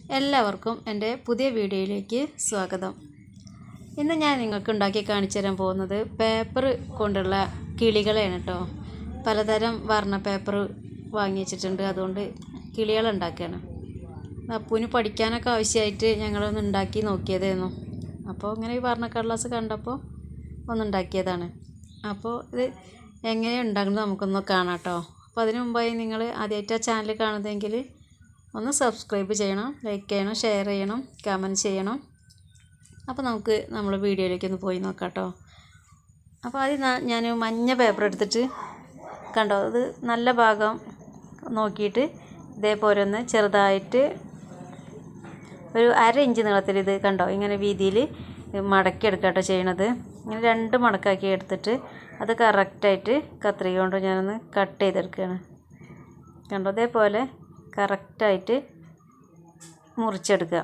എല്ലാവർക്കും എൻ്റെ പുതിയ വീഡിയോയിലേക്ക് സ്വാഗതം ഇന്ന് ഞാൻ നിങ്ങൾക്ക് ഉണ്ടാക്കി കാണിച്ചു തരാൻ പോകുന്നത് പേപ്പർ കൊണ്ടുള്ള കിളികളെയാണ് കേട്ടോ പലതരം വർണ്ണ പേപ്പർ വാങ്ങി വെച്ചിട്ടുണ്ട് അതുകൊണ്ട് കിളികൾ ഉണ്ടാക്കുകയാണ് അപ്പൂന് പഠിക്കാനൊക്കെ ആവശ്യമായിട്ട് ഞങ്ങളൊന്ന് ഉണ്ടാക്കി നോക്കിയതായിരുന്നു അപ്പോൾ ഇങ്ങനെ ഈ വർണ്ണ കടലാസ് കണ്ടപ്പോൾ ഒന്നുണ്ടാക്കിയതാണ് അപ്പോൾ ഇത് എങ്ങനെ ഉണ്ടാക്കുന്നത് നമുക്കൊന്ന് കാണാം കേട്ടോ അപ്പോൾ അതിന് മുമ്പായി നിങ്ങൾ ആദ്യമായിട്ട് ആ ചാനൽ കാണുന്നതെങ്കിൽ ഒന്ന് സബ്സ്ക്രൈബ് ചെയ്യണം ലൈക്ക് ചെയ്യണം ഷെയർ ചെയ്യണം കമൻറ്റ് ചെയ്യണം അപ്പോൾ നമുക്ക് നമ്മൾ വീഡിയോയിലേക്ക് ഒന്ന് പോയി നോക്കാം കേട്ടോ അപ്പോൾ ആദ്യം ഞാൻ മഞ്ഞ പേപ്പർ എടുത്തിട്ട് കണ്ടോ അത് നല്ല ഭാഗം നോക്കിയിട്ട് ഇതേപോലെ ഒന്ന് ചെറുതായിട്ട് ഒരു അര ഇഞ്ച് നീളത്തിൽ ഇത് കണ്ടോ ഇങ്ങനെ വീതിയിൽ മടക്കി എടുക്കുക കേട്ടോ ചെയ്യണത് ഇങ്ങനെ രണ്ട് മടക്കാക്കി എടുത്തിട്ട് അത് കറക്റ്റായിട്ട് കത്രിക കൊണ്ട് ഞാനൊന്ന് കട്ട് ചെയ്തെടുക്കുകയാണ് കണ്ടോ അതേപോലെ കറക്റ്റായിട്ട് മുറിച്ചെടുക്കുക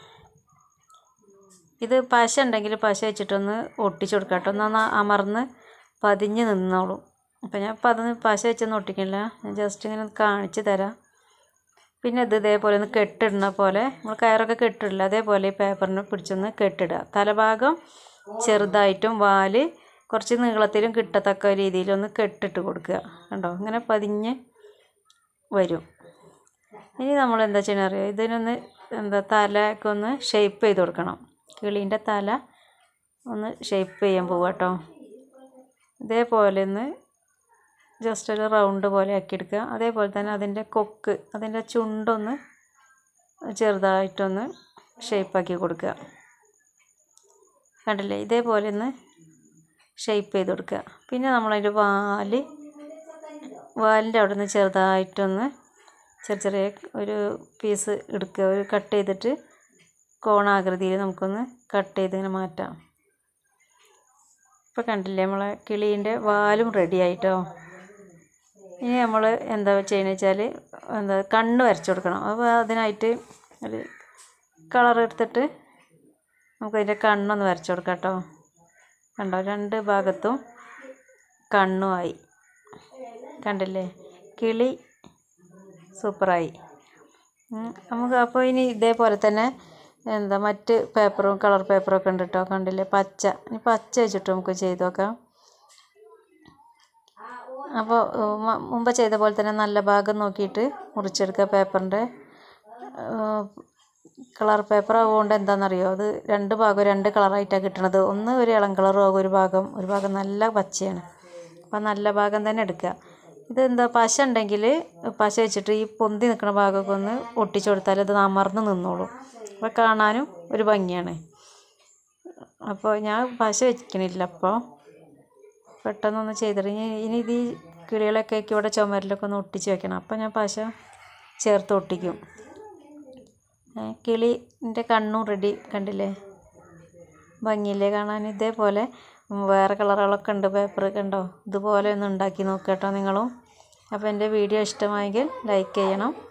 ഇത് പശ ഉണ്ടെങ്കിൽ പശ വെച്ചിട്ടൊന്ന് ഒട്ടിച്ചു കൊടുക്കുക കേട്ടോ ഒന്ന് അമർന്ന് പതിഞ്ഞ് നിന്നോളും അപ്പം ഞാൻ അപ്പം അതൊന്ന് പശ വെച്ചൊന്നും ഒട്ടിക്കില്ല ഞാൻ ജസ്റ്റ് ഇങ്ങനെ ഒന്ന് കാണിച്ച് തരാം പിന്നെ ഇത് ഇതേപോലെ ഒന്ന് കെട്ടിടുന്ന പോലെ നമ്മൾ കയറൊക്കെ കെട്ടിടില്ല അതേപോലെ ഈ പേപ്പറിന് പിടിച്ചൊന്ന് കെട്ടിടുക തലഭാഗം ചെറുതായിട്ടും വാല് കുറച്ച് നീളത്തിലും കിട്ടത്തക്ക രീതിയിലൊന്ന് കെട്ടിട്ട് കൊടുക്കുക കണ്ടോ ഇങ്ങനെ പതിഞ്ഞ് വരും ഇനി നമ്മൾ എന്താ ചെയ്യണ അറിയോ ഇതിനൊന്ന് എന്താ തലയൊക്കെ ഒന്ന് ഷേപ്പ് ചെയ്ത് കൊടുക്കണം കിളീൻ്റെ തല ഒന്ന് ഷേപ്പ് ചെയ്യാൻ പോവുക കേട്ടോ ഇതേപോലെ ഒന്ന് ജസ്റ്റ് ഒരു റൗണ്ട് പോലെ ആക്കി എടുക്കുക അതേപോലെ തന്നെ അതിൻ്റെ കൊക്ക് അതിൻ്റെ ചുണ്ടൊന്ന് ചെറുതായിട്ടൊന്ന് ഷേപ്പാക്കി കൊടുക്കുക കണ്ടില്ലേ ഇതേപോലെ ഒന്ന് ഷേപ്പ് ചെയ്ത് കൊടുക്കുക പിന്നെ നമ്മളതിൻ്റെ വാല് വാലിൻ്റെ അവിടെ നിന്ന് ചെറുതായിട്ടൊന്ന് ചെറിയ ചെറിയ ഒരു പീസ് എടുക്കുക ഒരു കട്ട് ചെയ്തിട്ട് കോണാകൃതിയിൽ നമുക്കൊന്ന് കട്ട് ചെയ്ത് ഇങ്ങനെ മാറ്റാം ഇപ്പോൾ കണ്ടില്ലേ നമ്മളെ കിളീൻ്റെ വാലും റെഡി ആയിട്ടോ ഇനി നമ്മൾ എന്താ ചെയ്യണമെന്ന് വെച്ചാൽ എന്താ കണ്ണ് വരച്ചു കൊടുക്കണം അപ്പോൾ അതിനായിട്ട് ഒരു കളർ എടുത്തിട്ട് നമുക്കതിൻ്റെ കണ്ണൊന്ന് വരച്ചു കൊടുക്കാം കേട്ടോ കണ്ടോ രണ്ട് ഭാഗത്തും കണ്ണുമായി കണ്ടില്ലേ കിളി സൂപ്പറായി നമുക്ക് അപ്പോൾ ഇനി ഇതേപോലെ തന്നെ എന്താ മറ്റ് പേപ്പറും കളർ പേപ്പറും ഒക്കെ ഉണ്ട് കേട്ടോ കണ്ടില്ലേ പച്ച ഇനി പച്ച വെച്ചിട്ട് നമുക്ക് ചെയ്ത് നോക്കാം അപ്പോൾ മുമ്പ് ചെയ്ത പോലെ തന്നെ നല്ല ഭാഗം നോക്കിയിട്ട് മുറിച്ചെടുക്കുക പേപ്പറിൻ്റെ കളർ പേപ്പർ ആവുകൊണ്ട് എന്താണെന്നറിയോ അത് രണ്ട് ഭാഗം രണ്ട് കളറായിട്ടാണ് കിട്ടണത് ഒന്ന് ഒരു ഇളം കളറും ആകും ഒരു ഭാഗം ഒരു ഭാഗം നല്ല പച്ചയാണ് അപ്പം നല്ല ഭാഗം തന്നെ എടുക്കുക ഇത് എന്താ പശ ഉണ്ടെങ്കിൽ പശ വെച്ചിട്ട് ഈ പൊന്തി നിൽക്കുന്ന ഭാഗമൊക്കെ ഒന്ന് ഒട്ടിച്ചു കൊടുത്താൽ അത് അമർന്ന് നിന്നോളും അപ്പോൾ കാണാനും ഒരു ഭംഗിയാണ് അപ്പോൾ ഞാൻ പശ വെക്കണില്ല അപ്പോൾ പെട്ടെന്നൊന്ന് ചെയ്തിട്ട് ഇനി ഇനി ഇത് ഈ കിളികളൊക്കെ ഇവിടെ ചുമരിലൊക്കെ ഒന്ന് ഒട്ടിച്ച് വെക്കണം അപ്പോൾ ഞാൻ പശ ചേർത്ത് ഒട്ടിക്കും കിളിൻ്റെ കണ്ണും റെഡി കണ്ടില്ലേ ഭംഗിയില്ലേ കാണാൻ ഇതേപോലെ വേറെ കളറുകളൊക്കെ ഉണ്ട് പേപ്പർ കണ്ടോ ഇതുപോലെ ഒന്ന് ഉണ്ടാക്കി നോക്കുക കേട്ടോ നിങ്ങളും അപ്പോൾ എൻ്റെ വീഡിയോ ഇഷ്ടമായെങ്കിൽ ലൈക്ക് ചെയ്യണം